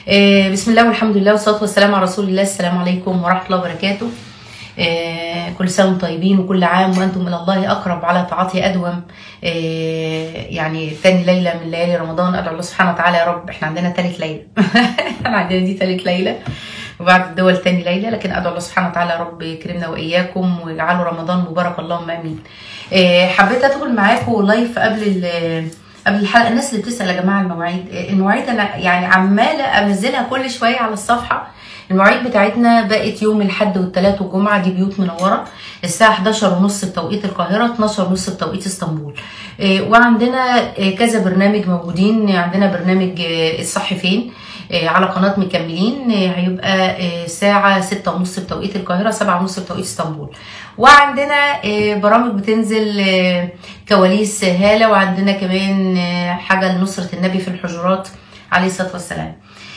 آه، بسم الله والحمد لله والصلاه والسلام على رسول الله السلام عليكم ورحمه الله وبركاته آه، كل سنه وانتم طيبين وكل عام وانتم من الله اقرب على طاعته ادوم آه، يعني تاني ليله من ليالي رمضان ادعو الله سبحانه وتعالى يا رب احنا عندنا ثالث ليله احنا عندنا دي ثالث ليله وبعد الدول تاني ليله لكن ادعو الله سبحانه وتعالى يا رب يكرمنا واياكم ويجعله رمضان مبارك اللهم امين آه، حبيت ادخل معاكم لايف قبل ال- قبل الحلقه الناس اللي بتسال يا جماعه المواعيد المواعيد انا يعني عماله انزلها كل شويه على الصفحه المواعيد بتاعتنا بقت يوم الاحد والثلاث والجمعه دي بيوت منوره الساعه 11 ونص بتوقيت القاهره 12 ونص بتوقيت اسطنبول إيه، وعندنا إيه، كذا برنامج موجودين عندنا برنامج إيه، الصح فين إيه، على قناة مكملين إيه، هيبقى إيه، ساعة ستة ونص بتوقيت القاهرة سبعة ونص بتوقيت اسطنبول وعندنا إيه، برامج بتنزل إيه، كواليس هالة وعندنا كمان إيه، حاجة لنصرة النبي في الحجرات عليه الصلاة والسلام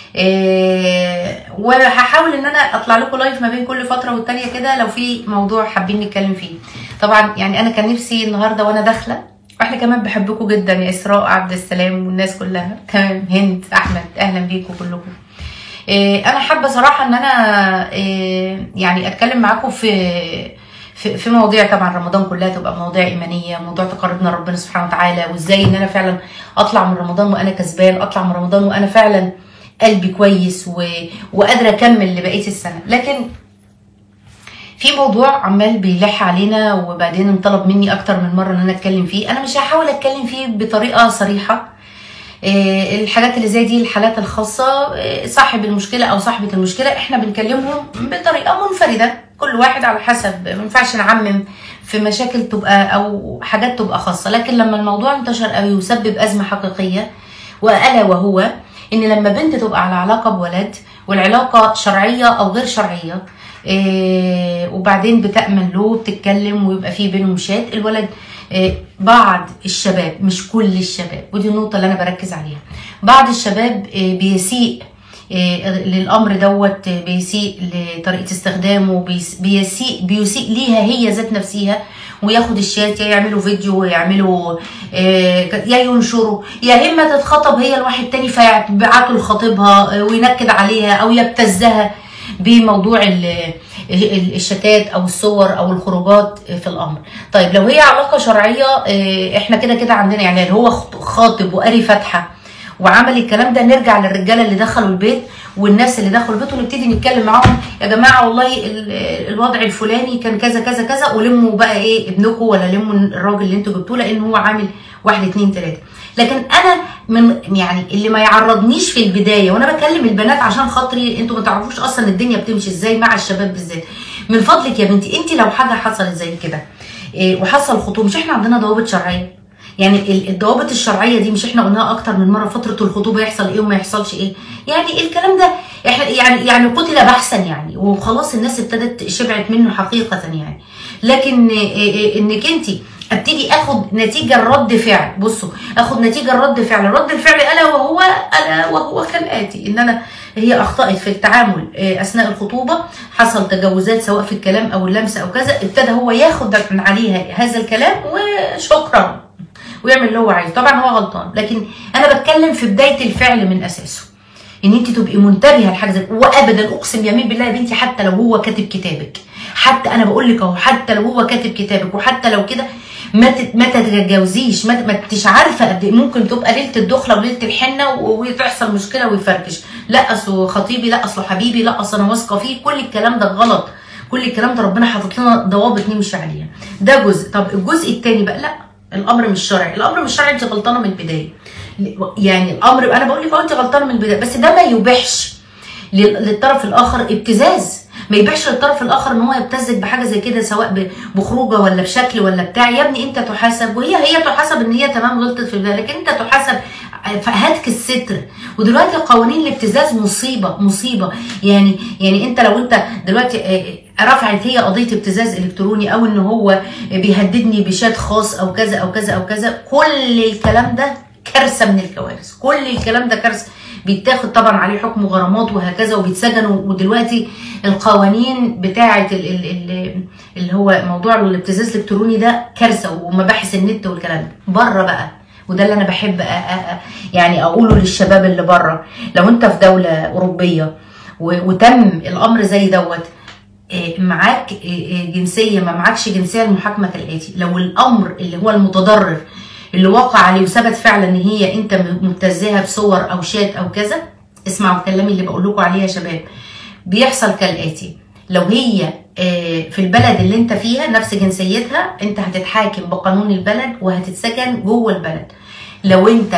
إيه، وهحاول ان انا اطلع لكم لايف ما بين كل فتره والتانيه كده لو في موضوع حابين نتكلم فيه طبعا يعني انا كان نفسي النهارده وانا داخله واحنا كمان بحبكم جدا يا اسراء عبد السلام والناس كلها كمان هند احمد اهلا بيكم كلكم إيه، انا حابه صراحه ان انا إيه، يعني اتكلم معاكم في في في مواضيع طبعا رمضان كلها تبقى مواضيع ايمانيه موضوع تقربنا لربنا سبحانه وتعالى وازاي ان انا فعلا اطلع من رمضان وانا كسبان اطلع من رمضان وانا فعلا قلبي كويس و... وقادره اكمل لبقيه السنه لكن في موضوع عمال بيلح علينا وبعدين انطلب مني اكتر من مره ان انا اتكلم فيه انا مش هحاول اتكلم فيه بطريقه صريحه إيه، الحاجات اللي زي دي الحالات الخاصة إيه، صاحب المشكلة أو صاحبة المشكلة إحنا بنكلمهم بطريقة منفردة كل واحد على حسب ما ينفعش نعمم في مشاكل تبقى أو حاجات تبقى خاصة لكن لما الموضوع انتشر قوي وسبب أزمة حقيقية وألا وهو إن لما بنت تبقى على علاقة بولد والعلاقة شرعية أو غير شرعية إيه، وبعدين بتأمن له وبتتكلم ويبقى في بينهم شات الولد إيه، بعض الشباب مش كل الشباب ودي النقطة اللي أنا بركز عليها بعض الشباب إيه، بيسيء إيه، للأمر دوت إيه، بيسيء لطريقة استخدامه بيس- بيسيء بيسيء ليها هي ذات نفسها وياخد الشات يا يعملوا فيديو ويعملوا إيه، يا ينشروا يا اما تتخطب هي لواحد تاني فيبعتوا لخطيبها إيه، وينكد عليها او يبتزها بموضوع ال- ال- الشتات او الصور او الخروجات في الامر طيب لو هي علاقه شرعيه إيه، احنا كده كده عندنا يعني اللي هو خط- خاطب وقاري فاتحه وعمل الكلام ده نرجع للرجاله اللي دخلوا البيت والناس اللي دخلوا البيت ونبتدي نتكلم معاهم يا جماعه والله ال- الوضع الفلاني كان كذا كذا كذا ولموا بقى ايه ابنكم ولا لموا الراجل اللي انتوا جبتوه لان هو عامل واحد اتنين تلاته لكن انا من يعني اللي ما يعرضنيش في البدايه وانا بكلم البنات عشان خاطري انتوا ما تعرفوش اصلا الدنيا بتمشي ازاي مع الشباب بالذات من فضلك يا بنتي انت لو حاجه حصلت زي كده إيه وحصل خطوبه مش احنا عندنا ضوابط شرعيه يعني ال- الضوابط الشرعيه دي مش احنا قلناها اكتر من مره فتره الخطوبه يحصل ايه وما يحصلش ايه يعني الكلام ده احنا يعني يعني قتل بحثا يعني وخلاص الناس ابتدت شبعت منه حقيقه يعني لكن إيه إيه انك انت ابتدي اخد نتيجه رد فعل بصوا اخد نتيجه رد فعل رد الفعل الا وهو الا وهو كالاتي ان انا هي اخطات في التعامل آه، اثناء الخطوبه حصل تجاوزات سواء في الكلام او اللمس او كذا ابتدى هو ياخد من عليها هذا الكلام وشكرا ويعمل اللي هو عايزه طبعا هو غلطان لكن انا بتكلم في بدايه الفعل من اساسه ان انت تبقي منتبهه لحاجه زي وابدا اقسم يمين بالله يا بنتي حتى لو هو كاتب كتابك حتى انا بقول لك اهو حتى لو هو كاتب كتابك وحتى لو كده ما تت- ما تتجاوزيش ما ما انتش عارفه قد إيه ممكن تبقى ليله الدخله وليله الحنه و- وتحصل مشكله ويفركش لا اصله خطيبي لا اصله حبيبي لا اصل انا واثقه فيه كل الكلام ده غلط كل الكلام ده ربنا حاطط لنا ضوابط نمشي عليها ده جزء طب الجزء الثاني بقى لا الامر مش شرعي الامر مش شرعي انت غلطانه من البدايه يعني الامر انا بقول لك اه انت غلطانه من البدايه بس ده ما يبيحش لل- للطرف الاخر ابتزاز ما يبيحش للطرف الاخر ان هو يبتزك بحاجه زي كده سواء ب- بخروجه ولا بشكل ولا بتاع يا ابني انت تحاسب وهي هي تحاسب ان هي تمام غلطت في البدايه لكن انت تحاسب هاتك الستر ودلوقتي قوانين الابتزاز مصيبه مصيبه يعني يعني انت لو انت دلوقتي آه، رفعت هي قضيه ابتزاز الكتروني او ان هو بيهددني بشات خاص او كذا او كذا او كذا كل الكلام ده كارثه من الكوارث كل الكلام ده كارثه بيتاخد طبعا عليه حكم غرامات وهكذا وبيتسجن ودلوقتي القوانين بتاعه ال- ال- ال- اللي هو موضوع الابتزاز الالكتروني ده كارثه ومباحث النت والكلام ده بره بقى وده اللي انا بحب أ أ أ يعني اقوله للشباب اللي بره لو انت في دوله اوروبيه و- وتم الامر زي دوت إيه، معاك إيه، إيه، جنسيه ما معكش جنسيه المحاكمه كالاتي لو الامر اللي هو المتضرر اللي وقع عليه وثبت فعلا ان هي انت م- مبتزاها بصور او شات او كذا اسمعوا كلامي اللي بقول لكم عليه يا شباب بيحصل كالاتي لو هي آه، في البلد اللي انت فيها نفس جنسيتها انت هتتحاكم بقانون البلد وهتتسجن جوه البلد لو انت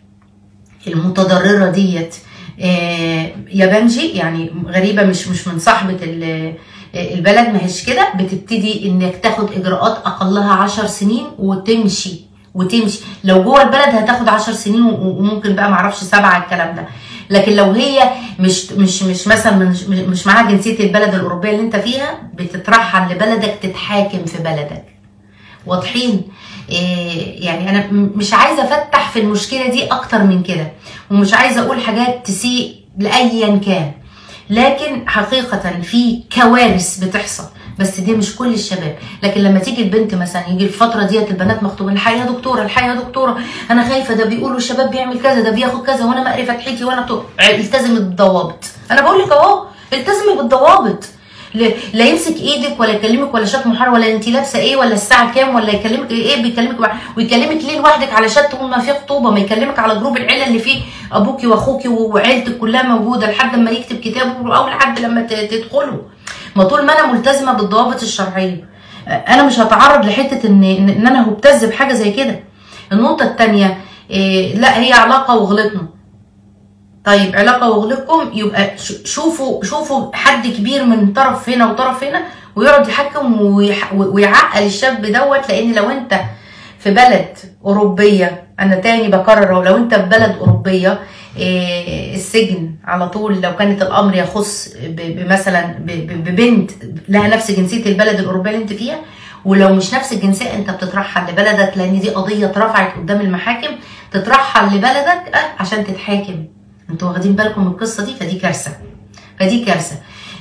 المتضرره ديت آه، يابانجي يعني غريبه مش مش من صاحبه ال- آه، البلد ما هيش كده بتبتدي انك تاخد اجراءات اقلها عشر سنين وتمشي وتمشي لو جوه البلد هتاخد عشر سنين و- وممكن بقى معرفش سبعه الكلام ده لكن لو هي مش مش مش مثلا مش, مش معاها جنسيه البلد الاوروبيه اللي انت فيها بتترحل لبلدك تتحاكم في بلدك واضحين إيه يعني انا م- مش عايزه افتح في المشكله دي اكتر من كده ومش عايزه اقول حاجات تسيء لايا كان لكن حقيقه في كوارث بتحصل بس دي مش كل الشباب لكن لما تيجي البنت مثلا يجي الفتره ديت البنات مخطوبين الحقيقه يا دكتوره الحقيقه يا دكتوره انا خايفه ده بيقولوا الشباب بيعمل كذا ده بياخد كذا وانا مقري فتحتي وانا تو... التزمي بالضوابط انا بقول لك اهو التزمي بالضوابط لا لا يمسك ايدك ولا يكلمك ولا شات محار ولا انت لابسه ايه ولا الساعه كام ولا يكلمك ايه بيكلمك بع- ويكلمك ليه لوحدك على شات طول ما في خطوبه ما يكلمك على جروب العيله اللي فيه ابوكي واخوكي وعيلتك كلها موجوده لحد ما يكتب كتابه او لحد لما ت- تدخلوا ما طول ما انا ملتزمه بالضوابط الشرعيه انا مش هتعرض لحته ان ان إن انا هبتز بحاجه زي كده النقطه الثانيه إيه لا هي علاقه وغلطنا طيب علاقه وغلقكم يبقى ش- شوفوا شوفوا حد كبير من طرف هنا وطرف هنا ويقعد يحكم ويح- ويعقل الشاب دوت لان لو انت في بلد اوروبيه انا تاني بكرر أهو، لو انت في بلد اوروبيه إيه، السجن على طول لو كانت الامر يخص ب- بمثلا ب- ب- ببنت لها نفس جنسيه البلد الاوروبيه اللي انت فيها ولو مش نفس الجنسيه انت بتترحل لبلدك لان دي قضيه اترفعت قدام المحاكم تترحل لبلدك أه، عشان تتحاكم انتوا واخدين بالكم من القصه دي فدي كارثه فدي كارثه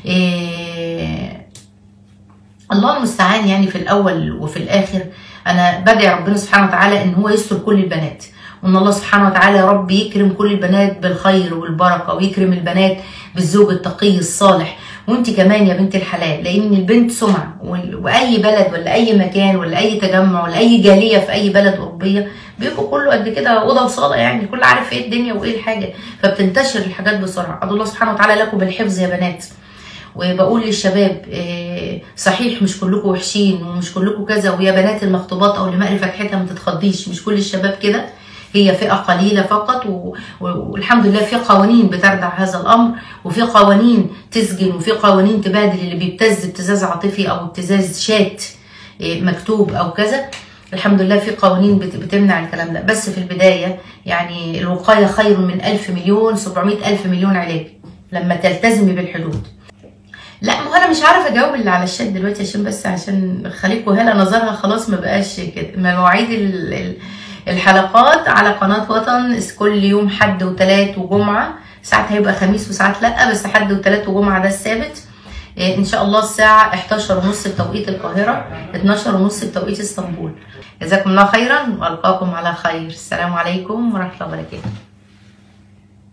إيه الله المستعان يعني في الاول وفي الاخر انا بدعي ربنا سبحانه وتعالى ان هو يستر كل البنات وان الله سبحانه وتعالى يا رب يكرم كل البنات بالخير والبركه ويكرم البنات بالزوج التقي الصالح وانت كمان يا بنت الحلال لان البنت سمعه وال- واي بلد ولا اي مكان ولا اي تجمع ولا اي جاليه في اي بلد اوروبيه بيبقوا كله قد كده اوضه وصاله يعني الكل عارف ايه الدنيا وايه الحاجه فبتنتشر الحاجات بسرعه ادعو الله سبحانه وتعالى لكم بالحفظ يا بنات وبقول للشباب إيه، صحيح مش كلكم وحشين ومش كلكم كذا ويا بنات المخطوبات او اللي مقري فتحتها ما تتخضيش مش كل الشباب كده هي فئه قليله فقط و... و... والحمد لله في قوانين بتردع هذا الامر وفي قوانين تسجن وفي قوانين تبادل اللي بيبتز ابتزاز عاطفي او ابتزاز شات إيه، مكتوب او كذا الحمد لله في قوانين بت- بتمنع الكلام ده بس في البدايه يعني الوقايه خير من ألف مليون 700 ألف مليون علاج لما تلتزمي بالحدود لا ما هو انا مش عارفه اجاوب اللي على الشات دلوقتي عشان بس عشان خليك وهلا نظرها خلاص ما بقاش كده مواعيد ال- ال- الحلقات على قناه وطن كل يوم حد وثلاث وجمعه ساعات هيبقى خميس وساعات لا بس حد وثلاث وجمعه ده الثابت إيه، ان شاء الله الساعه 11 ونص بتوقيت القاهره 12 ونص بتوقيت اسطنبول جزاكم الله خيرا والقاكم على خير السلام عليكم ورحمه الله وبركاته